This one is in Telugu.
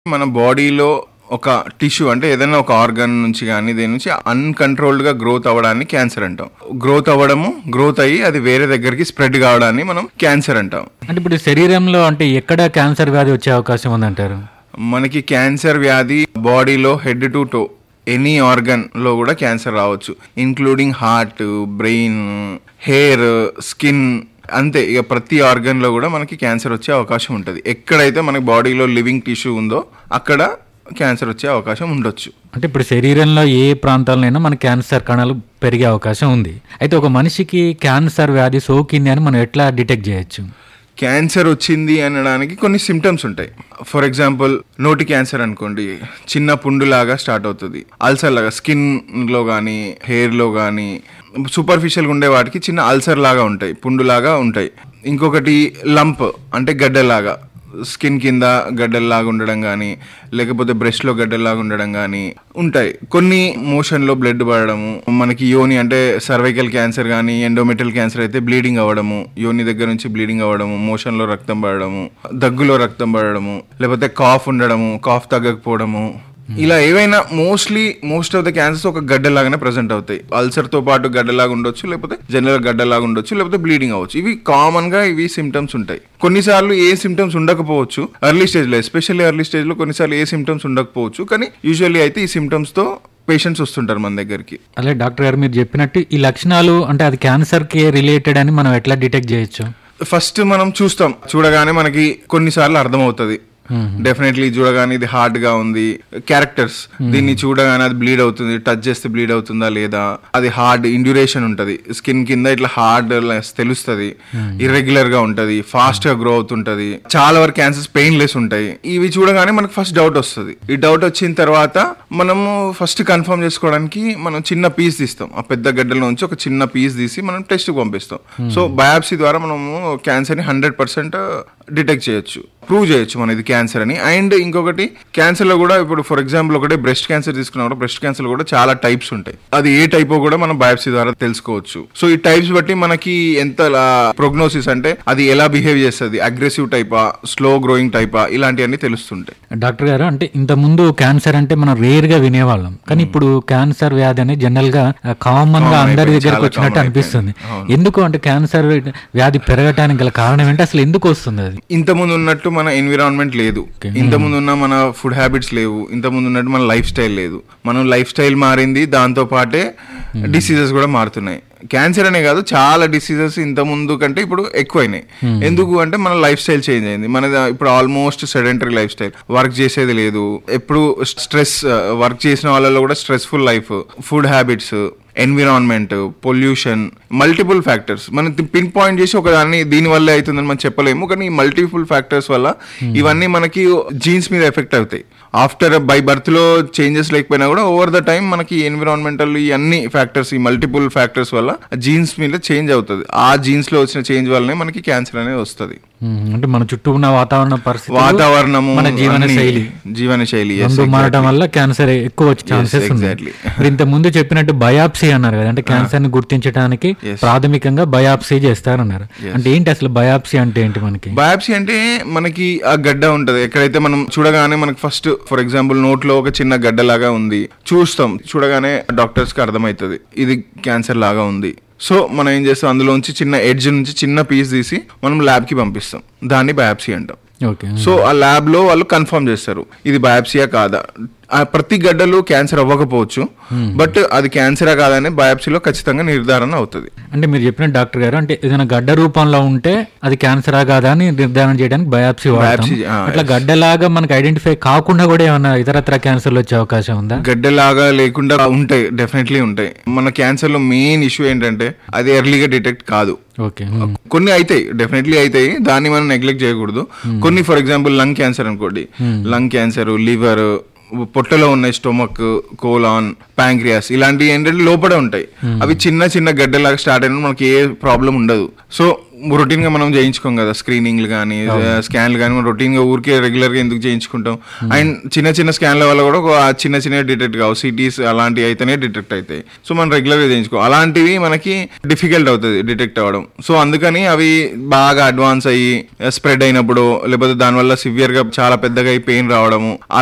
మన బాడీలో ఒక టిష్యూ అంటే ఏదైనా ఒక ఆర్గన్ నుంచి కానీ దేని నుంచి అన్కంట్రోల్డ్ గా గ్రోత్ అవ్వడాన్ని క్యాన్సర్ అంటాం గ్రోత్ అవ్వడము గ్రోత్ అయ్యి అది వేరే దగ్గరికి స్ప్రెడ్ కావడాన్ని మనం క్యాన్సర్ అంటాం అంటే ఇప్పుడు శరీరంలో అంటే ఎక్కడ క్యాన్సర్ వ్యాధి వచ్చే అవకాశం ఉందంటారు మనకి క్యాన్సర్ వ్యాధి బాడీలో head to toe any organ లో కూడా క్యాన్సర్ రావచ్చు including heart brain hair skin అంతే ఇక ప్రతి ఆర్గన్ లో కూడా మనకి క్యాన్సర్ వచ్చే అవకాశం ఉంటుంది ఎక్కడైతే మనకి బాడీలో లివింగ్ టిష్యూ ఉందో అక్కడ క్యాన్సర్ వచ్చే అవకాశం ఉండొచ్చు అంటే ఇప్పుడు శరీరంలో ఏ ప్రాంతాలనైనా మన క్యాన్సర్ కణాలు పెరిగే అవకాశం ఉంది అయితే ఒక మనిషికి క్యాన్సర్ వ్యాధి సోకింది అని మనం ఎట్లా డిటెక్ట్ చేయొచ్చు క్యాన్సర్ వచ్చింది అనడానికి కొన్ని సిమ్టమ్స్ ఉంటాయి ఫర్ ఎగ్జాంపుల్ నోటి క్యాన్సర్ అనుకోండి చిన్న పుండులాగా స్టార్ట్ అవుతుంది అల్సర్ లాగా స్కిన్ లో కానీ హెయిర్ లో కానీ సూపర్ఫిషియల్గా ఉండే వాటికి చిన్న అల్సర్ లాగా ఉంటాయి పుండులాగా ఉంటాయి ఇంకొకటి లంప్ అంటే గడ్డలాగా స్కిన్ కింద గడ్డల్లాగా ఉండడం కానీ లేకపోతే బ్రెస్ట్లో గడ్డల్లాగా ఉండడం కానీ ఉంటాయి కొన్ని మోషన్లో బ్లడ్ పడడము మనకి యోని అంటే సర్వైకల్ క్యాన్సర్ కానీ ఎండోమెటల్ క్యాన్సర్ అయితే బ్లీడింగ్ అవ్వడము యోని దగ్గర నుంచి బ్లీడింగ్ అవ్వడము మోషన్లో రక్తం పడడము దగ్గులో రక్తం పడడము లేకపోతే కాఫ్ ఉండడము కాఫ్ తగ్గకపోవడము ఇలా ఏవైనా mostly most of the cancers ఒక గడ్డలాగానే ప్రజెంట్ అవుతాయి అల్సర్ తో పాటు గడ్డలాగా ఉండొచ్చు లేకపోతే జనరల్ గడ్డలాగా ఉండొచ్చు లేకపోతే బ్లీడింగ్ అవ్వచ్చు ఇవి కామన్ గా ఇవి సిమ్టమ్స్ ఉంటాయి కొన్నిసార్లు ఏ సిమ్టమ్స్ ఉండకపోవచ్చు ఎర్లీ స్టేజ్ లో ఎస్పెషల్లీ ఎర్లీ స్టేజ్ లో కొన్నిసార్లు ఏ సిమ్టమ్స్ ఉండకపోవచ్చు కానీ యూజువల్లీ అయితే ఈ సిమ్టమ్స్ తో పేషెంట్స్ వస్తుంటారు మన దగ్గరికి అలాగే డాక్టర్ గారు మీరు చెప్పినట్టు ఈ లక్షణాలు అంటే అది క్యాన్సర్ కి రిలేటెడ్ అని మనం ఎట్లా డిటెక్ట్ చేయొచ్చు ఫస్ట్ మనం చూస్తాం చూడగానే మనకి కొన్నిసార్లు అర్థమవుతుంది డెఫినెట్లీ చూడగానే ఇది హార్డ్ గా ఉంది క్యారెక్టర్స్ దీన్ని చూడగానే అది బ్లీడ్ అవుతుంది టచ్ చేస్తే బ్లీడ్ అవుతుందా లేదా అది హార్డ్ ఇండ్యూరేషన్ ఉంటది స్కిన్ కింద ఇట్లా హార్డ్ తెలుస్తుంది ఇర్రెగ్యులర్ గా ఉంటది ఫాస్ట్ గా గ్రో అవుతుంటది చాలా వరకు క్యాన్సర్స్ పెయిన్ లెస్ ఉంటాయి ఇవి చూడగానే మనకు ఫస్ట్ డౌట్ వస్తుంది ఈ డౌట్ వచ్చిన తర్వాత మనము ఫస్ట్ కన్ఫర్మ్ చేసుకోవడానికి మనం చిన్న పీస్ తీస్తాం ఆ పెద్ద గడ్డల నుంచి ఒక చిన్న పీస్ తీసి మనం టెస్ట్ పంపిస్తాం సో బయాప్సీ ద్వారా మనము క్యాన్సర్ ని హండ్రెడ్ పర్సెంట్ డిటెక్ట్ చేయొచ్చు ప్రూవ్ చేయొచ్చు మన ఇది క్యాన్సర్ అని అండ్ ఇంకొకటి క్యాన్సర్ లో కూడా ఇప్పుడు ఫర్ ఎగ్జాంపుల్ ఒకటే బ్రెస్ట్ క్యాన్సర్ తీసుకున్నా కూడా బ్రెస్ట్ క్యాన్సర్ కూడా చాలా టైప్స్ ఉంటాయి అది ఏ టైప్ కూడా మనం బయాప్సీ ద్వారా తెలుసుకోవచ్చు సో ఈ టైప్స్ బట్టి మనకి ఎంత ప్రోగ్నోసిస్ అంటే అది ఎలా బిహేవ్ చేస్తుంది అగ్రెసివ్ టైపా స్లో గ్రోయింగ్ టైపా ఇలాంటివన్నీ తెలుస్తుంటాయి డాక్టర్ గారు అంటే ఇంత ముందు క్యాన్సర్ అంటే మనం రేర్ గా వినేవాళ్ళం కానీ ఇప్పుడు క్యాన్సర్ వ్యాధి అనేది జనరల్ గా కామన్ గా Common అందరి అయిపోయింది, దగ్గరకు చాలా వచ్చినట్టు common అనిపిస్తుంది అయిపోయింది. ఎందుకు అంటే క్యాన్సర్ వ్యాధి పెరగటానికి గల కారణం ఏంటి అసలు ఎందుకు వస్తుంది అది ఇంతకుముందు ఉన్నట్టు మన ఎన్విరాన్మెంట్ లేదు ఇంతకుముందు ఉన్న మన ఫుడ్ హ్యాబిట్స్ లేవు ఇంతకుముందు ఉన్నట్టు మన లైఫ్ స్టైల్ లేదు మనం లైఫ్ స్టైల్ మారింది దాంతో పాటే డిసీజెస్ కూడా మారుతున్నాయి క్యాన్సర్ అనే కాదు చాలా డిసీజెస్ ఇంత ముందు కంటే ఇప్పుడు ఎక్కువైనాయి ఎందుకు అంటే మన లైఫ్ స్టైల్ చేంజ్ అయింది మన ఇప్పుడు almost sedentary lifestyle work చేసేది లేదు ఎప్పుడు స్ట్రెస్ వర్క్ చేసిన వాళ్ళలో కూడా stressful life food habits environment pollution multiple factors మనం పిన్ పాయింట్ చేసి ఒక దాన్ని దీని వల్లే అవుతుందని మనం చెప్పలేము కానీ ఈ మల్టిపుల్ ఫ్యాక్టర్స్ వల్ల ఇవన్నీ మనకి జీన్స్ మీద ఎఫెక్ట్ అవుతాయి ఆఫ్టర్ బై బర్త్ లో చేంజెస్ లేకపోయినా కూడా ఓవర్ ద టైం మనకి ఎన్విరాన్మెంటల్ ఈ అన్ని ఫ్యాక్టర్స్ ఈ మల్టిపుల్ ఫ్యాక్టర్స్ వల్ల జీన్స్ మీద చేంజ్ అవుతుంది ఆ జీన్స్ లో వచ్చిన చేంజ్ వల్లనే మనకి క్యాన్సర్ అనేది వస్తుంది ఉమ్, అంటే మన చుట్టూ ఉన్న వాతావరణ పరిస్థితి వాతావరణము మన జీవన అన్ని- శైలి జీవన శైలి yes, రెండు మారటం exactly. వల్ల క్యాన్సర్ ఎక్కువ వచ్చే ఛాన్సెస్ ఉన్నాయి exactly. మరి ఇంత ముందు చెప్పినట్టు బయాప్సీ అన్నారు కదా అంటే క్యాన్సర్ ని గుర్తించడానికి Yes. ప్రాథమికంగా బయాప్సీ చేస్తారన్నారు అంటే ఏంటి అసలు బయాప్సీ అంటే ఏంటి మనకి బయాప్సీ అంటే మనకి ఆ గడ్డ ఉంటది ఎక్కడైతే మనం చూడగానే మనకి ఫస్ట్ ఫర్ ఎగ్జాంపుల్ నోట్లో ఒక చిన్న గడ్డ లాగా ఉంది చూస్తాం చూడగానే డాక్టర్స్ కి అర్థమవుతుంది ఇది క్యాన్సర్ లాగా ఉంది సో మనం ఏం చేస్తాం అందులోంచి చిన్న ఎడ్జ్ నుంచి చిన్న పీస్ తీసి మనం ల్యాబ్ కి పంపిస్తాం దాన్ని బయాప్సీ అంటాం ఓకే సో ఆ ల్యాబ్ లో వాళ్ళు కన్ఫర్మ్ చేస్తారు ఇది బయాప్సియా కాదా ఆ ప్రతి గడ్డలు క్యాన్సర్ అవ్వకపోవచ్చు బట్ అది క్యాన్సరా కాదని బయాప్సీలో ఖచ్చితంగా నిర్ధారణ అవుతుంది అంటే మీరు చెప్పిన డాక్టర్ గారు అంటే ఏదైనా గడ్డ రూపంలో ఉంటే అది క్యాన్సరా కాదా అని నిర్ధారణ చేయడానికి బయాప్సీ వాడతాం Biopsy, ఆ, అట్లా గడ్డలాగా మనకి ఐడెంటిఫై కాకుండా కూడా ఏమైనా ఇతరత్ర క్యాన్సర్లు వచ్చే అవకాశం ఉందా గడ్డలాగా లేకుండా ఉంటాయి డెఫినెట్లీ ఉంటాయి మన క్యాన్సర్ లో మెయిన్ ఇష్యూ ఏంటంటే అది ఎర్లీగా డిటెక్ట్ కాదు ఓకే కొన్ని అవుతాయి డెఫినెట్లీ అవుతాయి దాన్ని మనం నెగ్లెక్ట్ చేయకూడదు కొన్ని ఫర్ ఎగ్జాంపుల్ లంగ్ క్యాన్సర్ అనుకోండి లంగ్ క్యాన్సర్ లివర్ పొట్టలో ఉన్న స్టొమక్ కోలాన్ ప్యాంక్రియాస్ ఇలాంటివి ఏంటంటే లోపల ఉంటాయి అవి చిన్న చిన్న గడ్డలాగా స్టార్ట్ అయిన మనకి ఏ ప్రాబ్లం ఉండదు సో రొటీన్ గా మనం చేయించుకోం కదా స్క్రీనింగ్లు కానీ స్కాన్లు కానీ మనం రొటీన్ గా ఊరికే రెగ్యులర్ గా ఎందుకు చేయించుకుంటాం అండ్ చిన్న చిన్న స్కాన్ల వల్ల కూడా ఒక చిన్న చిన్న డిటెక్ట్ కావు సిటీస్ అలాంటివి అయితేనే డిటెక్ట్ అవుతాయి సో మనం రెగ్యులర్ గా చేయించుకో అలాంటివి మనకి డిఫికల్ట్ అవుతుంది డిటెక్ట్ అవ్వడం సో అందుకని అవి బాగా అడ్వాన్స్ అయ్యి స్ప్రెడ్ అయినప్పుడు లేకపోతే దానివల్ల సివియర్ గా చాలా పెద్దగా అయి పెయిన్ రావడము